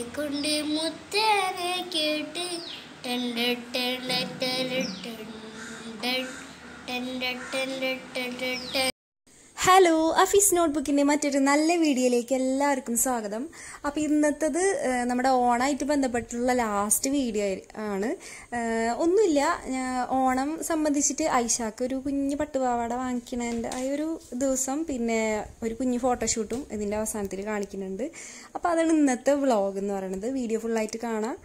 കൊണ്ട് മുത്തനെ കേട്ട് ടണ്ട ടണ്ട ടര ടണ്ട ടണ്ട ടണ്ട ടര ട ഹലോ അഫീസ് നോട്ട്ബുക്കിന്റെ മറ്റൊരു നല്ല വീഡിയോയിലേക്ക് എല്ലാവർക്കും സ്വാഗതം അപ്പോൾ ഇന്നത്തത് ഏഹ്, നമ്മുടെ ഓണമായിട്ട് ബന്ധപ്പെട്ടുള്ള ലാസ്റ്റ് വീഡിയോ ആണ് ഏഹ്, ഒന്നുമില്ല ഞാൻ ഓണം സംബന്ധിച്ചിട്ട് ഐഷാക്ക് ഒരു കുഞ്ഞു പട്ടുപാവാട വാങ്ങിക്കണതിൻ്റെ ആ ഒരു ദിവസം പിന്നെ ഒരു കുഞ്ഞു ഫോട്ടോഷൂട്ടും ഇതിൻ്റെ അവസാനത്തിൽ കാണിക്കുന്നുണ്ട് അപ്പോൾ അതാണ് ഇന്നത്തെ വ്ളോഗ് എന്ന് പറയുന്നത് വീഡിയോ ഫുള്ളായിട്ട് കാണാം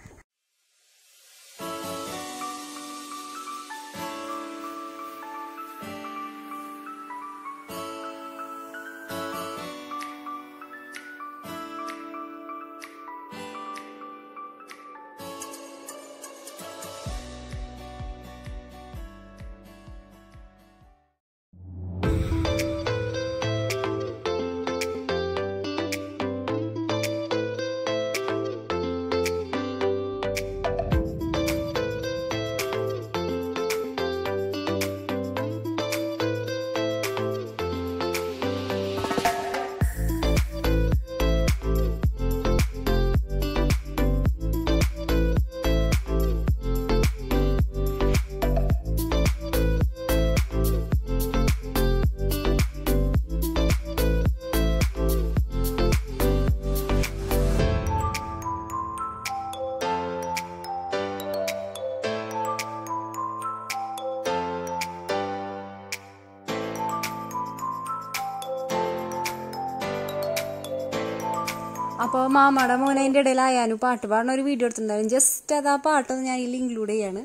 അപ്പോൾ മാമയുടെ മോനെ അതിൻ്റെ ഇടയിലായാലും പാട്ട് പാടുന്ന ഒരു വീഡിയോ എടുത്തിട്ടുണ്ടായിരുന്നു ജസ്റ്റ് അത് ആ പാട്ടൊന്ന് ഞാൻ ഇതിൽ ഇൻക്ലൂഡ് ചെയ്യാണ്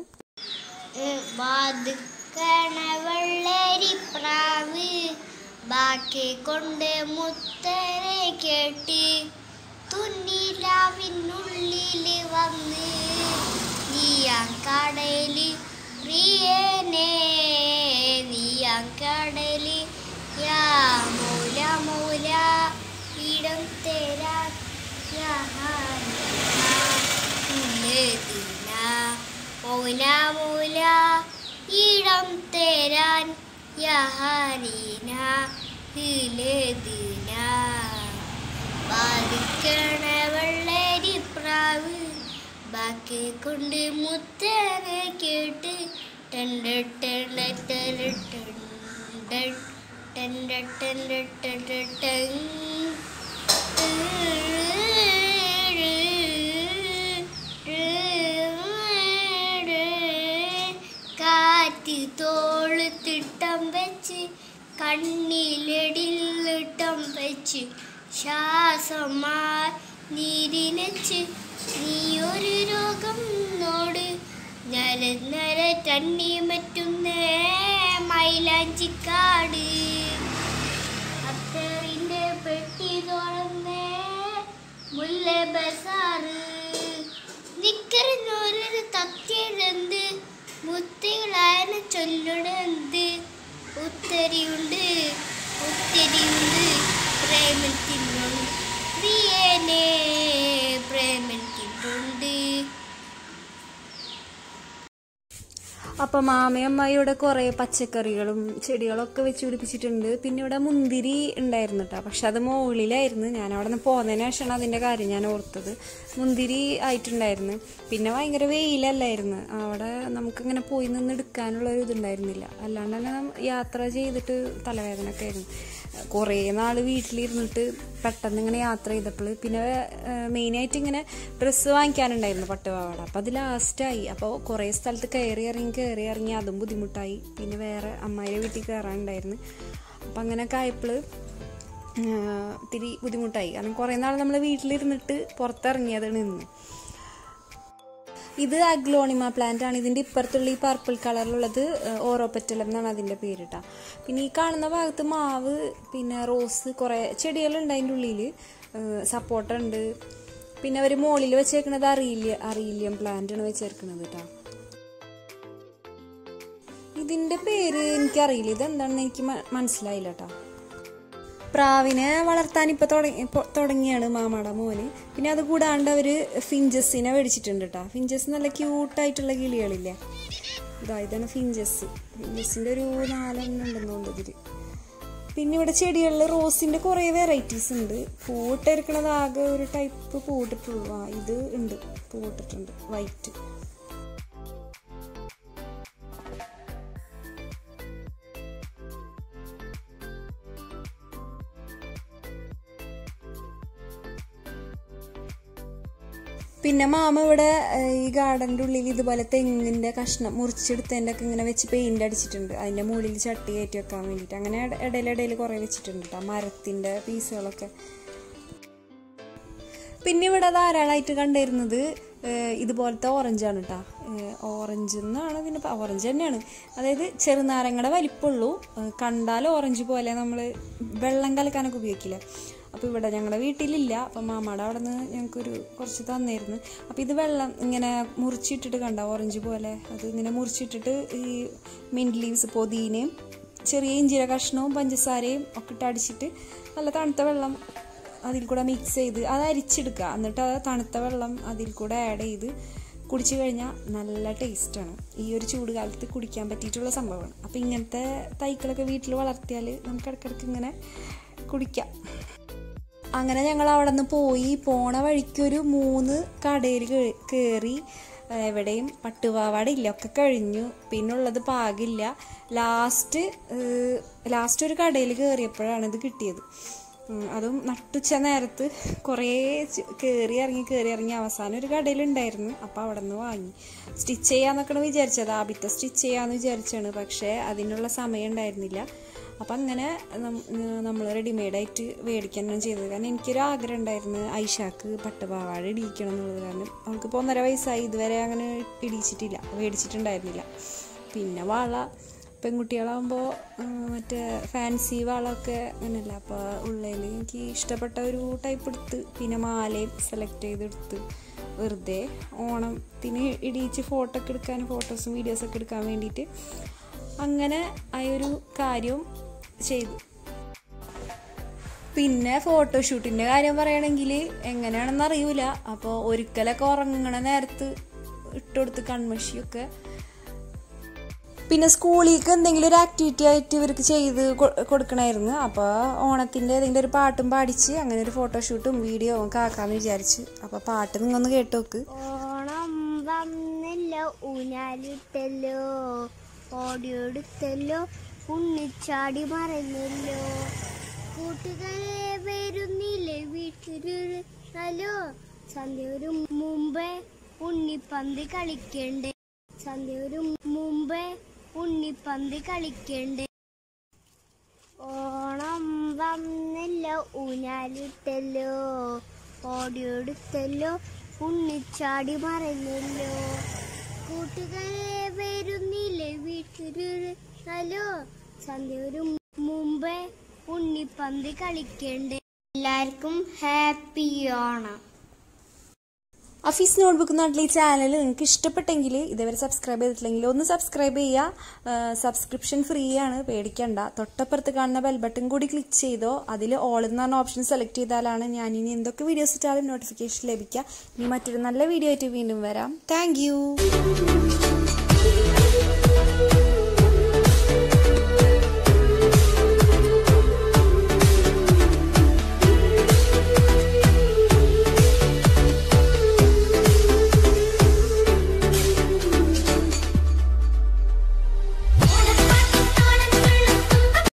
വാതുക്കണ വെള്ളരി പ്രാവ് ബാക്കി കൊണ്ട് മുത്തനെ കേട്ട് തുന്നിലാവിനുള്ളിൽ വന്ന് നീയാം കടല് പ്രിയനേ നീയാം കടല് യാ മൂല മൂല ഇടം തേരാ മൗന മൂല ഇടം തേരാൻ യഹരീന ഹിലദിന ബാധിക്കണ വെള്ളരി പ്രാവ് ബാക്കി കൊണ്ട് മുത്തനെ കേട്ട് ടണ്ട ടണ്ട ടര ടണ്ട ടണ്ട ടണ്ട ടണ്ട ടങ് കാറ്റ് തോള് തിട്ടം വെച്ച് കണ്ണിലെടിലിട്ടം വെച്ച് ശ്വാസമായി നീരിനച്ച് നീ ഒരു രോഗം നോട് നര നര തണ്ണി മറ്റുന്നേ മൈലാഞ്ചിക്കാട് അത്തറിന്റെ പെട്ടി തുറന്നേ മുല്ല ബസാറ് നിക്കറിഞ്ഞൊരു തത്തിയതെന്ത് മുത്തികളായന ചൊല്ലുടെന്ത് ഉത്തരിയുണ്ട് ഉത്തരിയുണ്ട് പ്രേമത്തിനുണ്ട് പ്രിയനേ പ്രേമത്തിനുണ്ട് അപ്പം മാമയും അമ്മയുടെ കുറേ പച്ചക്കറികളും ചെടികളൊക്കെ വെച്ച് പിടിപ്പിച്ചിട്ടുണ്ട് പിന്നെ ഇവിടെ മുന്തിരി ഉണ്ടായിരുന്നു കേട്ടോ പക്ഷെ അത് മുകളിലായിരുന്നു ഞാൻ അവിടെ നിന്ന് പോകുന്നതിന് ശേഷമാണ് അതിൻ്റെ കാര്യം ഞാൻ ഓർത്തത് മുന്തിരി ആയിട്ടുണ്ടായിരുന്നു പിന്നെ ഭയങ്കര വെയിലല്ലായിരുന്നു അവിടെ നമുക്കിങ്ങനെ പോയി നിന്ന് എടുക്കാനുള്ള ഒരു ഇതുണ്ടായിരുന്നില്ല അല്ലാണ്ട് തന്നെ നം- യാത്ര ചെയ്തിട്ട് തലവേദന ഒക്കെ ആയിരുന്നു കുറേ നാൾ വീട്ടിലിരുന്നിട്ട് പെട്ടെന്ന് ഇങ്ങനെ യാത്ര ചെയ്തപ്പോൾ പിന്നെ മെയിനായിട്ട് ഇങ്ങനെ ഡ്രസ്സ് വാങ്ങിക്കാനുണ്ടായിരുന്നു പട്ടുപാവാട അപ്പോൾ അത് ലാസ്റ്റായി അപ്പോൾ കുറേ സ്ഥലത്ത് കയറി ഇറങ്ങി കയറി ഇറങ്ങി അതും ബുദ്ധിമുട്ടായി പിന്നെ വേറെ അമ്മായിയുടെ വീട്ടിൽ കയറാനുണ്ടായിരുന്നു അപ്പം അങ്ങനെയൊക്കെ ആയപ്പോൾ ഇത്തിരി ബുദ്ധിമുട്ടായി കാരണം കുറേ നാൾ നമ്മൾ വീട്ടിലിരുന്നിട്ട് പുറത്തിറങ്ങിയതാണ് ഇന്ന് ഇത് അഗ്ലോണിമ പ്ലാന്റ് ആണ് ഇതിന്റെ ഇപ്പുറത്തുള്ള ഈ പർപ്പിൾ കളറിലുള്ളത് ഓറോപെറ്റലം എന്നാണ് അതിന്റെ പേര് ട്ടാ പിന്നെ ഈ കാണുന്ന ഭാഗത്ത് മാവ് പിന്നെ റോസ് കുറെ ചെടികളുണ്ട് അതിൻ്റെ ഉള്ളിൽ സപ്പോർട്ട ഉണ്ട് പിന്നെ അവർ മുകളിൽ വെച്ചേക്കണത് അറിയില്ല അറിയില്യം പ്ലാന്റ് ആണ് വെച്ചേക്കുന്നത് കേട്ടോ ഇതിന്റെ പേര് എനിക്കറിയില്ല ഇതെന്താണെന്ന് എനിക്ക് മ- മനസ്സിലായില്ല കേട്ടോ പ്രാവിനെ വളർത്താൻ ഇപ്പൊ തുടങ്ങി ഇപ്പൊ തുടങ്ങിയാണ് മാമാടെ മോന് പിന്നെ അത് കൂടാണ്ട് അവര് ഫിഞ്ചസിനെ മേടിച്ചിട്ടുണ്ട് കേട്ടോ ഫിഞ്ചസ് നല്ല ക്യൂട്ടായിട്ടുള്ള കിളികളില്ലേ ഇതാ ഇതാണ് ഫിഞ്ചസ് ഫിഞ്ചസിന്റെ ഒരു നാലെണ്ണം ഉണ്ടെന്ന് തോന്നുന്നു ഇതില് പിന്നെ ഇവിടെ ചെടികളിൽ റോസിൻ്റെ കുറേ വെറൈറ്റീസ് ഉണ്ട് പൂട്ടിരിക്കണത് ആകെ ഒരു ടൈപ്പ് പൂട്ടിട്ടുള്ളൂ ആ ഇത് ഉണ്ട് പൂട്ടിട്ടുണ്ട് വൈറ്റ് പിന്നെ മാമ ഇവിടെ ഏഹ്, ഈ ഗാർഡൻ്റെ ഉള്ളിൽ ഇതുപോലെ തെങ്ങിൻ്റെ കഷ്ണം മുറിച്ചെടുത്തതിൻ്റെ ഒക്കെ ഇങ്ങനെ വെച്ച് പെയിൻ്റ് അടിച്ചിട്ടുണ്ട് അതിൻ്റെ മുകളിൽ ചട്ടി കയറ്റി വെക്കാൻ വേണ്ടിയിട്ട് അങ്ങനെ ഇട- ഇടയിലിടയിൽ കുറേ വെച്ചിട്ടുണ്ട് കേട്ടോ മരത്തിൻ്റെ പീസുകളൊക്കെ പിന്നെ ഇവിടെ ധാരാളമായിട്ട് കണ്ടിരുന്നത് ഏഹ്, ഇതുപോലത്തെ ഓറഞ്ചാണ് കേട്ടോ ഓറഞ്ച് എന്നാണ് ഇതിന് പ- ഓറഞ്ച് തന്നെയാണ് അതായത് ചെറുനാരങ്ങയുടെ വലിപ്പമുള്ളൂ ഏഹ്, കണ്ടാൽ ഓറഞ്ച് പോലെ നമ്മൾ വെള്ളം കലക്കാനൊക്കെ ഉപയോഗിക്കില്ല അപ്പോൾ ഇവിടെ ഞങ്ങളുടെ വീട്ടിലില്ല അപ്പം മാമാടെ അവിടെ നിന്ന് ഞങ്ങൾക്കൊരു കുറച്ച് തന്നായിരുന്നു അപ്പോൾ ഇത് വെള്ളം ഇങ്ങനെ മുറിച്ചിട്ടിട്ട് കണ്ട ഓറഞ്ച് പോലെ അത് ഇങ്ങനെ മുറിച്ചിട്ടിട്ട് ഈ മിൻറ്റ് ലീവ്സ് പൊതിനയും ചെറിയ ഇഞ്ചിര കഷ്ണവും പഞ്ചസാരയും ഒക്കെ ഇട്ട് അടിച്ചിട്ട് നല്ല തണുത്ത വെള്ളം അതിൽ കൂടെ മിക്സ് ചെയ്ത് അത് അരിച്ചെടുക്കുക എന്നിട്ട് ആ തണുത്ത വെള്ളം അതിൽ കൂടെ ആഡ് ചെയ്ത് കുടിച്ചു കഴിഞ്ഞാൽ നല്ല ടേസ്റ്റാണ് ഈ ഒരു ചൂട് കാലത്ത് കുടിക്കാൻ പറ്റിയിട്ടുള്ള സംഭവമാണ് അപ്പോൾ ഇങ്ങനത്തെ തൈക്കളൊക്കെ വീട്ടിൽ വളർത്തിയാൽ നമുക്ക് ഇടയ്ക്കിടയ്ക്ക് ഇങ്ങനെ കുടിക്കാം അങ്ങനെ ഞങ്ങൾ അവിടെ നിന്ന് പോയി പോണ വഴിക്കൊരു മൂന്ന് കടയിൽ കയറി എവിടെയും പട്ടുപാവാട ഇല്ല ഒക്കെ കഴിഞ്ഞു പിന്നുള്ളത് പാകില്ല ലാസ്റ്റ് ലാസ്റ്റ് ഒരു കടയിൽ കയറിയപ്പോഴാണ് ഇത് കിട്ടിയത് ഉം, അതും നട്ടുച്ച നേരത്ത് കുറേ കയറി ഇറങ്ങി കയറി ഇറങ്ങി അവസാനം ഒരു കടയിലുണ്ടായിരുന്നു അപ്പോൾ അവിടെ നിന്ന് വാങ്ങി സ്റ്റിച്ച് ചെയ്യാന്നൊക്കെയാണ് വിചാരിച്ചത് ആദ്യത്തെ സ്റ്റിച്ച് ചെയ്യാന്ന് വിചാരിച്ചാണ് പക്ഷേ അതിനുള്ള സമയം ഉണ്ടായിരുന്നില്ല അപ്പം അങ്ങനെ നമ്മൾ റെഡിമെയ്ഡായിട്ട് മേടിക്കാനാണ് ചെയ്തത് കാരണം എനിക്കൊരു ആഗ്രഹം ഉണ്ടായിരുന്നു ഐഷാക്ക് പട്ടുപാവാട ഇടിയിക്കണം എന്നുള്ളത് കാരണം അവൾക്കിപ്പോൾ ഒന്നര വയസ്സായി ഇതുവരെ അങ്ങനെ ഇടിച്ചിട്ടില്ല മേടിച്ചിട്ടുണ്ടായിരുന്നില്ല പിന്നെ വള പെൺകുട്ടികളാകുമ്പോൾ മറ്റേ ഫാൻസി വളമൊക്കെ അങ്ങനെയല്ല അപ്പോൾ ഉള്ളതിൽ എനിക്ക് ഇഷ്ടപ്പെട്ട ഒരു ടൈപ്പ് എടുത്ത് പിന്നെ മാലയും സെലക്ട് ചെയ്തെടുത്ത് വെറുതെ ഓണത്തിന് ഇടിയിച്ച് ഫോട്ടോ ഒക്കെ എടുക്കാൻ ഫോട്ടോസും വീഡിയോസൊക്കെ എടുക്കാൻ വേണ്ടിയിട്ട് അങ്ങനെ ആ ഒരു കാര്യം ചെയ്തു പിന്നെ ഫോട്ടോഷൂട്ടിൻ്റെ കാര്യം പറയുകയാണെങ്കിൽ എങ്ങനെയാണെന്ന് അറിയൂല അപ്പോൾ ഒരിക്കലൊക്കെ ഉറങ്ങണ നേരത്ത് ഇട്ടുകൊടുത്ത് കൺമഷിയൊക്കെ പിന്നെ സ്കൂളിലേക്ക് എന്തെങ്കിലും ഒരു ആക്ടിവിറ്റി ആയിട്ട് ഇവർക്ക് ചെയ്ത് കൊ- കൊടുക്കണമായിരുന്നു അപ്പോൾ ഓണത്തിൻ്റെ ഏതെങ്കിലും ഒരു പാട്ടും പാടിച്ച് അങ്ങനെ ഒരു ഫോട്ടോഷൂട്ടും വീഡിയോ ഒക്കെ ആക്കാമെന്ന് വിചാരിച്ച് അപ്പോൾ പാട്ട് നിങ്ങൊന്ന് കേട്ട് നോക്ക് ഓണം വന്നല്ലോ ഊഞ്ഞാലിട്ടല്ലോ ഓടിയെടുത്തല്ലോ ഉണ്ണിച്ചാടി മറഞ്ഞല്ലോ കൂട്ടുകാരെ വരുന്നില്ലേ വീട്ടിലോ സന്ധ്യ ഒരു മുമ്പേ ഉണ്ണിപ്പന്തി കളിക്കണ്ടേ സന്ധ്യ ഒരു മുമ്പേ ഉണ്ണിപ്പന്തി കളിക്കണ്ടേ ഓണം വന്നല്ലോ ഊഞ്ഞാലിട്ടല്ലോ ഓടിയെടുത്തല്ലോ ഉണ്ണിച്ചാടി മറഞ്ഞല്ലോ കൂട്ടുകാരെ വരുന്നില്ലേ വീട്ടിലോ സന്ധ്യ ഒരു മുമ്പേ ഉണ്ണിപ്പന്തി കളിക്കണ്ടേ എല്ലാവർക്കും ഹാപ്പി ഓണം അഫീസ് നോട്ട്ബുക്ക് നാട്ടിലെ ഈ ചാനൽ നിങ്ങൾക്ക് ഇഷ്ടപ്പെട്ടെങ്കിൽ ഇതേവരെ സബ്സ്ക്രൈബ് ചെയ്തിട്ടില്ലെങ്കിൽ ഒന്ന് സബ്സ്ക്രൈബ് ചെയ്യുക സബ്സ്ക്രിപ്ഷൻ ഫ്രീ ആണ് പേടിക്കണ്ട തൊട്ടപ്പുറത്ത് കാണുന്ന ബെൽ ബട്ടൺ കൂടി ക്ലിക്ക് ചെയ്തോ അതിൽ ഓൾ എന്ന് പറഞ്ഞ ഓപ്ഷൻ സെലക്ട് ചെയ്താലാണ് ഞാൻ ഇനി എന്തൊക്കെ വീഡിയോസ് ഇട്ടാലും നോട്ടിഫിക്കേഷൻ ലഭിക്കുക ഇനി മറ്റൊരു നല്ല വീഡിയോ ആയിട്ട് വീണ്ടും വരാം താങ്ക്